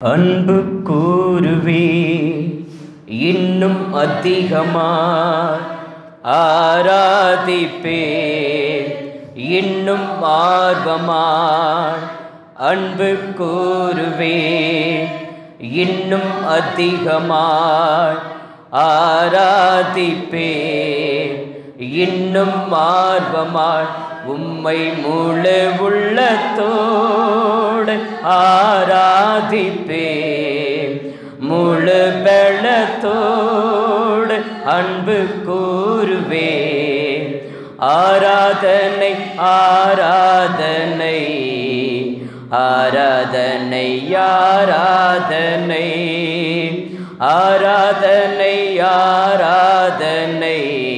அன்பு கூறுவே இன்னும் அதிகமாய் ஆராதிப்பே இன்னும் ஆர்வமாய் அன்பு கூறுவே இன்னும் அதிகமாய் ஆராதிப்பே இன்னும் ஆர்வமாய் உம்மை முழு உள்ளத்தோடு ஆராதிப்பே முழு பெளத்தோடு அன்பு கூறுவே ஆராதனை ஆராதனை ஆராதனை ஆராதனை ஆராதனை ஆராதனை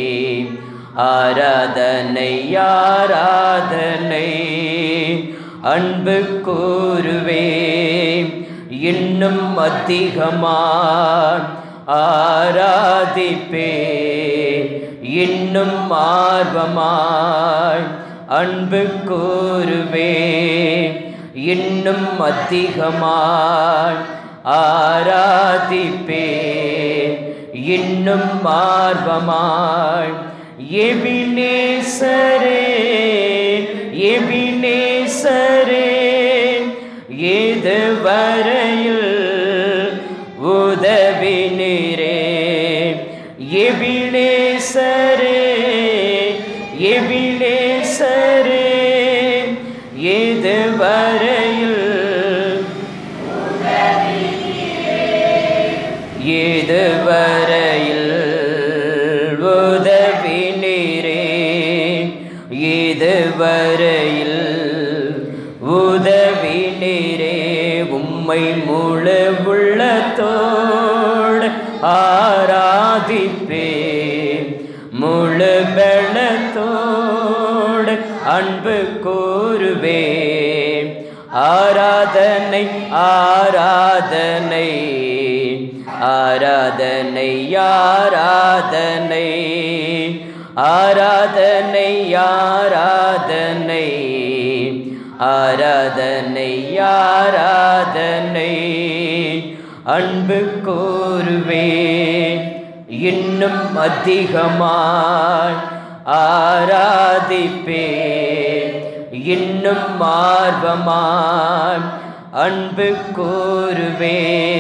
ஆராதனை ஆராதனை அன்பு கூறுவே இன்னும் அதிகமாய் ஆராதிப்பே இன்னும் ஆர்வமாய் அன்பு கூறுவே இன்னும் அதிகமாய் ஆராதிப்பே இன்னும் ஆர்வமாய் எபினேசரே எபினேசரே ஏது வரையில் உதவி நீரே எபினேசரே எபினேசரே ஏது வரையில் ஏது வரையில் உதவி நீரே ஏது வரையில் உதவி நீரே உம்மை முழு உள்ளத்தோடு ஆராதிப்பே முழு பெளத்தோடு அன்பு கூறுவே ஆராதனை ஆராதனை ஆராதனை ஆராதனை ஆராதனை ஆராதனை ஆராதனை ஆராதனை அன்பு கூறுவே இன்னும் அதிகமாய் ஆராதிப்பே இன்னும் ஆர்வமாய் அன்பு கூறுவே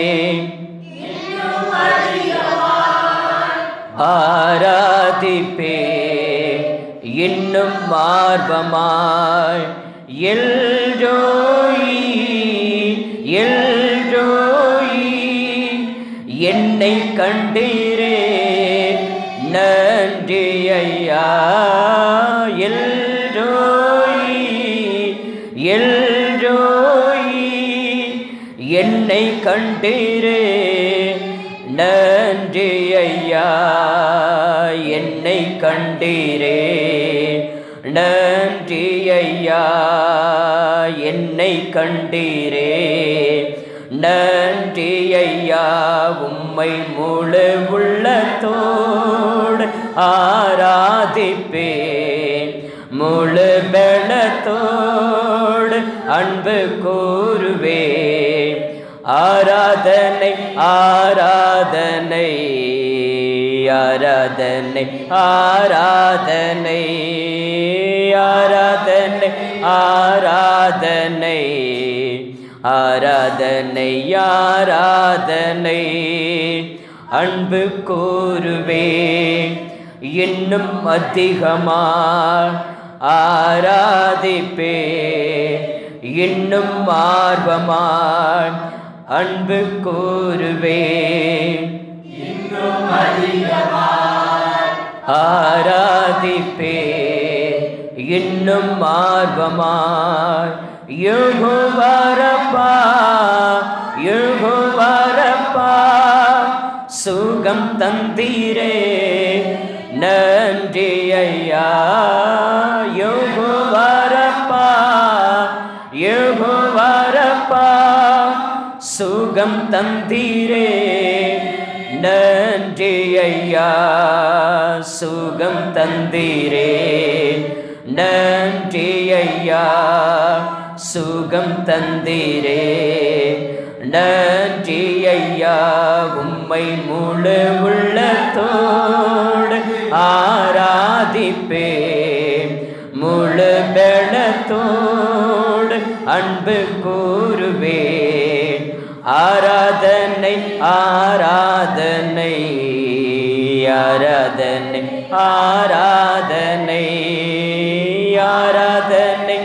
ஆராதிப்பே இன்னும் ஆர்வமாய் எல்ஜோயி எல்ஜோயி என்னை கண்டீரே நன்றி ஐயா எல்ஜோயி எல்ஜோயி என்னை கண்டீரே நன்றி ஐயா என்னை கண்டீரே நன்றி ஐயா என்னை கண்டீரே நன்றி ஐயா உம்மை முழு உள்ளத்தோடு ஆராதிப்பேன் முழு பெளத்தோடு அன்பு கூறுவேன் ஆராதனை ஆராதனை ஆராதனை ஆராதனை ஆராதனை ஆராதனை ஆராதனை ஆராதனை அன்பு கூறுவே இன்னும் அதிகமாக ஆராதிப்பே இன்னும் ஆர்வமாய் அன்பு கூறுவே ஆராதிப்பே இன்னும் ஆர்வமாய் யுகுவரப்பா யுகுவரப்பா சுகம் தந்தீரே நன்றி ஐயா யுகுவரப்பா யுகுவரப்பா சுகம் தந்தீரே நன்றி ஐயா சுகம் தந்தீரே நன்றி ஐயா சுகம் தந்தீரே நன்றி ஐயா உம்மை முழு உள்ளத்தோடு ஆராதிப்பேன் முழு பெலத்தோடு அன்பு கூறுவேன் ஆராதனை ஆராதனை ஆராதனை ஆராதனை ஆராதனை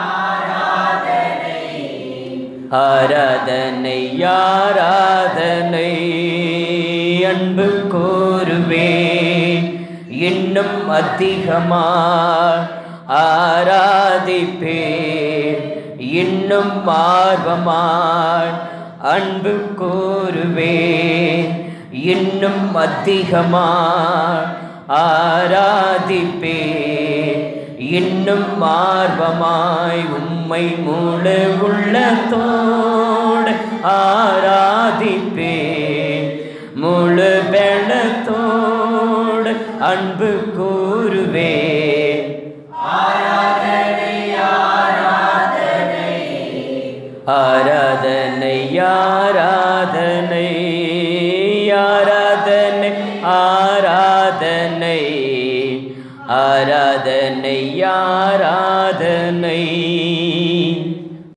ஆராதனை ஆராதனை அன்பு கூறுவேன் இன்னும் அதிகமா ஆராதிப்பேன் இன்னும் ஆர்வமாய் அன்பு கூறுவேன் இன்னும் அதிகமாய் ஆராதிப்பேன் இன்னும் ஆர்வமாய் உம்மை முழு உள்ளத்தோடு ஆராதிப்பேன் முழு பெலத்தோடு அன்பு கூறுவேன் ஆராதனை ஆராதனை ஆராதனை ஆராதனை ஆராதனை ஆராதனை